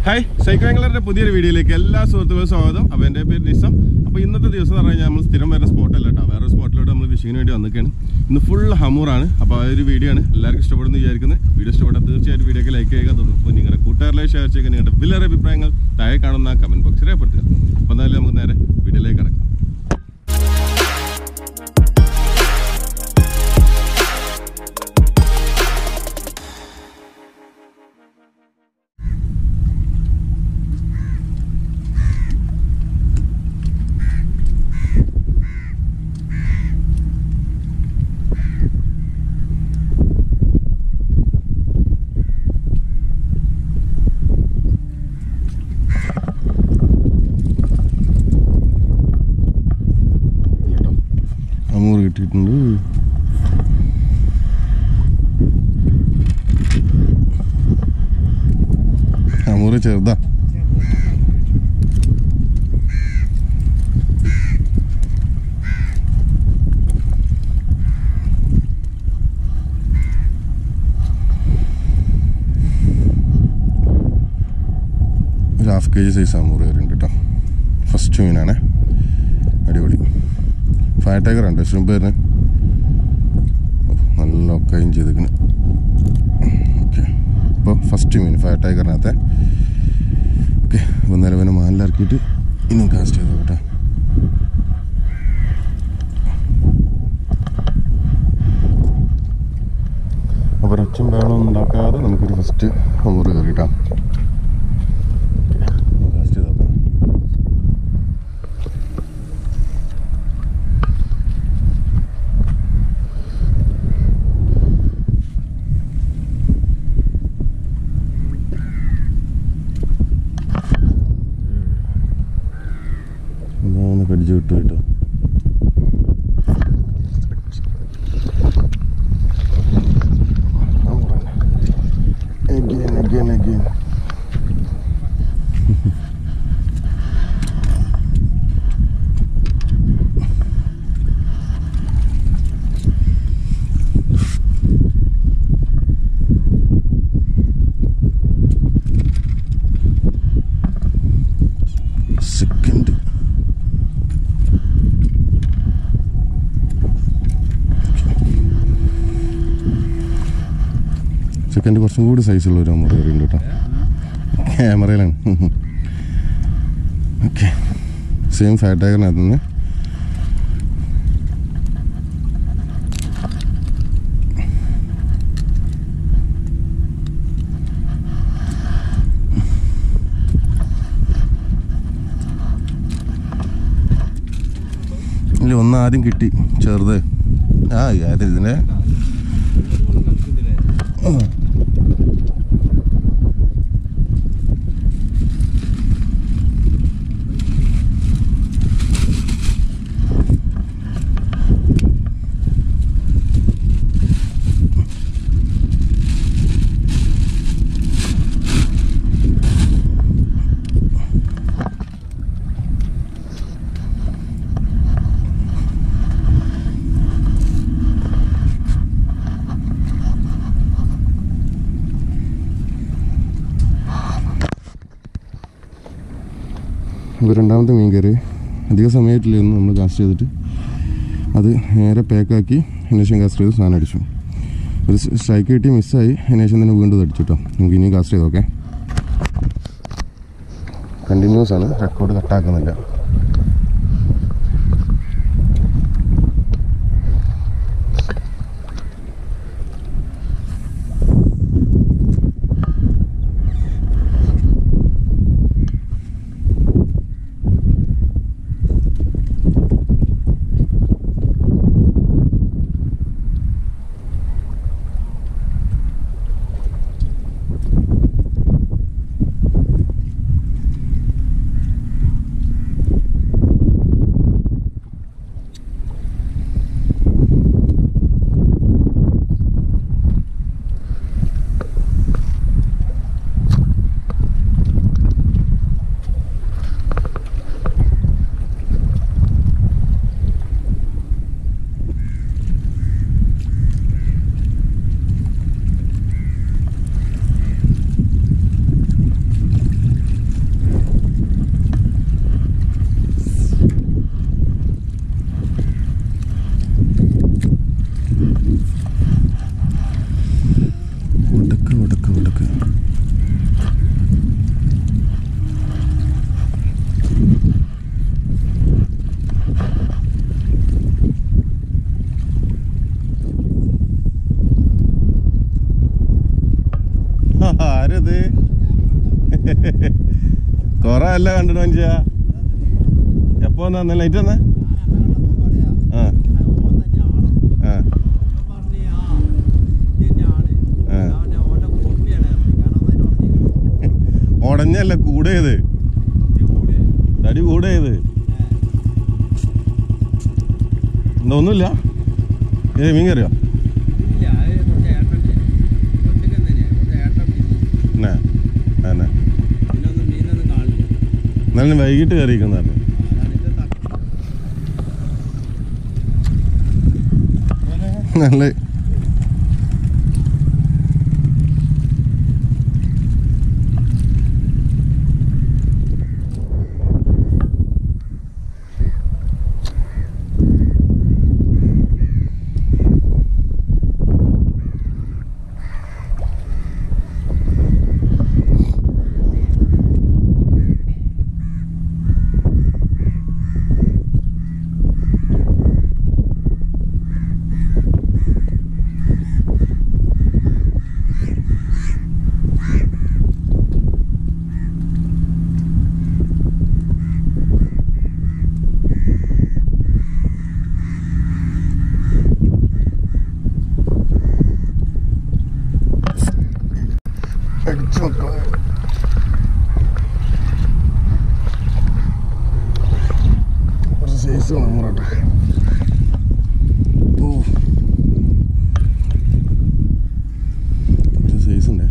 Hi സൈക്ലിംഗിലെ പുതിയൊരു വീഡിയോയിലേക്ക് എല്ലാ സുഹൃത്തുക്കളും സ്വാഗതം അപ്പോൾ എൻ്റെ പേര് നിസം അപ്പോൾ ഇന്നത്തെ ദിവസം എന്ന് പറഞ്ഞാൽ നമ്മൾ സ്ഥിരം വരുന്ന സ്പോട്ടല്ല കേട്ടോ വേറെ സ്പോട്ടിലോട്ട് നമ്മൾ ഫിഷിങ്ങിന് വേണ്ടി വന്നിരിക്കുകയാണ് ഇന്ന് ഫുൾ ഹമൂറാണ് അപ്പോൾ ആ ഒരു വീഡിയോ ആണ് എല്ലാവർക്കും ഇഷ്ടപ്പെടുന്നു വിചാരിക്കുന്നത് വീഡിയോ ഇഷ്ടപ്പെട്ടാൽ തീർച്ചയായിട്ടും വീഡിയോക്ക് ലൈക്ക് ചെയ്യുക തോന്നും അപ്പോൾ നിങ്ങളുടെ കൂട്ടുകാരിലെ ഷെയർ ചെയ്യുക നിങ്ങളുടെ വിലറെ അഭിപ്രായങ്ങൾ താഴെ കാണുന്ന കമൻറ്റ് ബോക്സിൽ രേഖപ്പെടുത്തുക അപ്പോൾ എന്നാലും നമുക്ക് നേരെ വീഡിയോയിലേക്ക് കിടക്കാം കേട്ടോ അമൂർ കിട്ടിയിട്ടുണ്ട് അമൂറ് ചെറുതാ ഒരു ഹാഫ് കെ ജി സൈസ് അമൂറ് കയറിയുണ്ട് കേട്ടോ ഫസ്റ്റ് മീനാണേ അടിപൊളി ഫയർ ടൈഗർ ഉണ്ട് ശുംബേറിന് നല്ല ഒക്കെയും ചെയ്തിരിക്കണ് ഓക്കെ അപ്പോൾ ഫസ്റ്റ് മീൻ ഫയർ ടൈഗറിനകത്തെ ഓക്കെ അപ്പോൾ നിലവിനെ മാലിലിറക്കിയിട്ട് ഇനിയും കാസ്റ്റ് ചെയ്തു കേട്ടോ അപ്പോൾ ഒച്ചും ബഹളം ഉണ്ടാക്കാതെ നമുക്കൊരു ഫസ്റ്റ് അമൂറ് കയറിയിട്ടാം കാസ്റ്റ് ചെയ്ത് നോക്കാം ഒന്ന് കടിച്ചു വിട്ടു കേട്ടോ Again, again, again. Second. Second കുറച്ചും കൂടി സൈസുള്ള ഒരു അമ്മ കയറിയുണ്ട് കേട്ടോ ക്യാമറയിലാണ് ഓക്കെ സെയിം ഫാറ്റ് ടയറിനകത്ത് നിന്ന് ഇല്ല ഒന്ന് ആദ്യം കിട്ടി ചെറുത് ആ അത് ഇതിൻ്റെ ഇപ്പോൾ രണ്ടാമത്തെ മീൻ കയറി അധിക സമയമായിട്ടില്ലായിരുന്നു നമ്മൾ കാസ്റ്റ് ചെയ്തിട്ട് അത് നേരെ പാക്കാക്കി അതിനുശേഷം കാസ്റ്റ് ചെയ്ത് സാധനം അടിച്ചു ഒരു സ്ട്രൈക്ക് കിട്ടി മിസ്സായി അതിനുശേഷം തന്നെ വീണ്ടും ഇത് അടിച്ചു കേട്ടോ നമുക്ക് ഇനിയും കാസ്റ്റ് ചെയ്ത് നോക്കാം കണ്ടിന്യൂസ് ആണ് റെക്കോർഡ് കട്ടാക്കുന്നില്ല കൊറേ അല്ല കണ്ടിട്ട് മനുഷ്യ എപ്പോ വന്ന ലൈറ്റ് വന്നേ ആ ആ ഉടഞ്ഞല്ല കൂടെയത് തടി കൂടെയത് എന്താ ഒന്നുമില്ല ഏ മീൻ കയറിയോ എന്നാ എന്നാ എന്നാലും വൈകിട്ട് കയറിയിരിക്കുന്നതാണ് നല്ല അടിച്ചു നോക്കാം കുറച്ച് സൈസ് വേണം പറയട്ടെ ഓ സൈസ് ഉണ്ടേ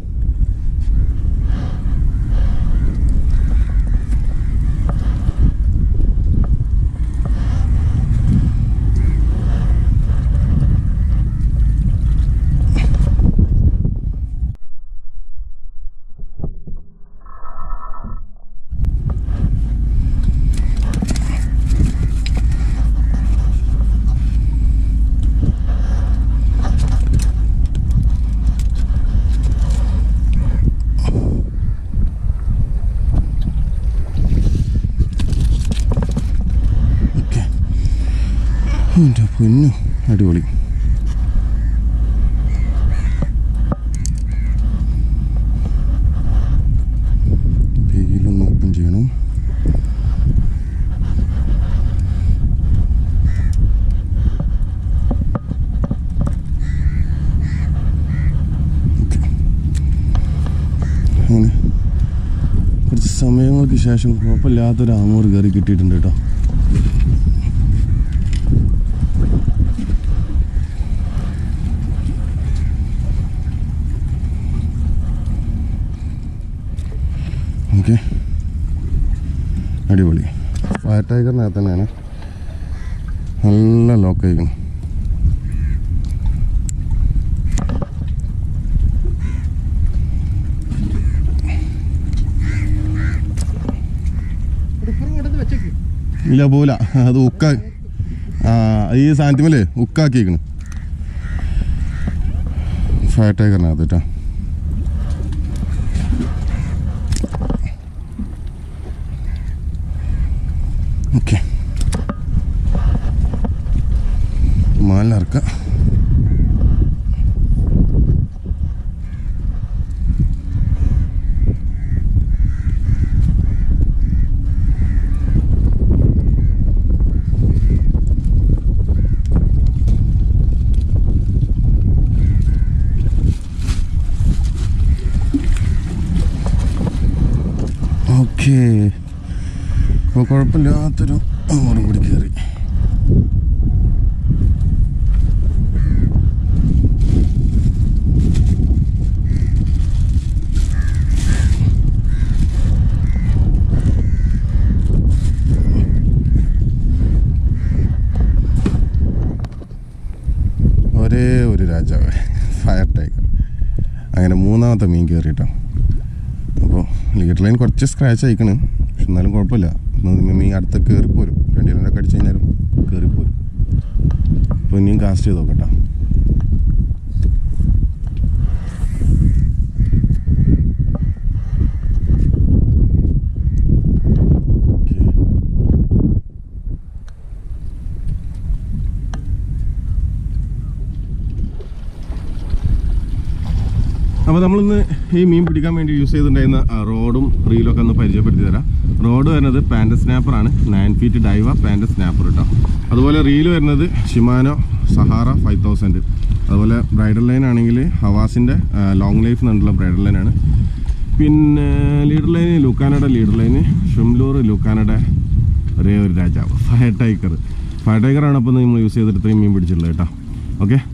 ഓക്കെ എൻ്റെ പൊന്നു അടിപൊളി വെയിലൊന്ന് ഓപ്പൺ ചെയ്യണം ഓക്കെ അങ്ങനെ കുറച്ച് സമയങ്ങൾക്ക് ശേഷം കുഴപ്പമില്ലാത്തൊരു ആമൂർ കയറി കിട്ടിയിട്ടുണ്ട് കേട്ടോ ഓക്കെ അടിപൊളി ഫയർ ടൈഗറിനകത്ത് തന്നെയാണ് നല്ല ലോക്കായിരിക്കണം ഇല്ല പോല അത് ഉക്ക ആ ഈ സാധനത്തിമല്ലേ ഉക്കാക്കിയേക്കണ് ഫയർ ടൈഗറിനകത്ത് കേട്ടോ ഓക്കെ മാലിറക്ക ഓക്കേ അപ്പോൾ കുഴപ്പമില്ലാത്തൊരു അങ്ങോട്ടും കൂടി കയറി ഒരേ ഒരു രാജാവ് ഫയർ ടൈഗർ അങ്ങനെ മൂന്നാമത്തെ മീൻ കയറിയിട്ടോ അപ്പോൾ ലീഡർ ലൈൻ കുറച്ച് സ്ക്രാച്ച് അയക്കണ് പക്ഷെ എന്നാലും കുഴപ്പമില്ല എന്നാ മീൻ അടുത്ത കയറിപ്പോരും രണ്ട് രണ്ടൊക്കെ അടിച്ച് കഴിഞ്ഞാലും കയറിപ്പോരും അപ്പോൾ ഇനിയും കാസ്റ്റ് ചെയ്ത് നോക്കട്ടോ അപ്പോൾ നമ്മളിന്ന് ഈ മീൻ പിടിക്കാൻ വേണ്ടി യൂസ് ചെയ്തിട്ടുണ്ടായിരുന്ന ആ, റോഡും റീലും ഒക്കെ ഒന്ന് പരിചയപ്പെടുത്തി തരാം റോഡ് വരുന്നത് പാൻഡ് സ്നാപ്പറാണ് നയൻ ഫീറ്റ് ഡൈവ പാൻഡ് സ്നാപ്പർ കേട്ടോ അതുപോലെ റീല് വരുന്നത് ഷിമാനോ സഹാറ ഫൈവ് തൗസൻഡ് അതുപോലെ ബ്രൈഡൽ ലൈൻ ആണെങ്കിൽ ഹവാസിൻ്റെ ലോങ് ലൈഫ് എന്നുള്ള ബ്രൈഡൽ ലൈനാണ് പിന്നെ ലീഡർ ലൈന് ലുക്കാനയുടെ ലീഡർ ലൈന് ഷുംലൂർ ലുക്കാനയുടെ ഒരേ ഒരു രാജാവ് ഫയർ ടൈഗർ ഫയർ ടൈഗറാണ് അപ്പോൾ നമ്മൾ യൂസ് ചെയ്തിട്ട് ഇത്രയും മീൻ പിടിച്ചിട്ടുള്ളത് കേട്ടോ ഓക്കെ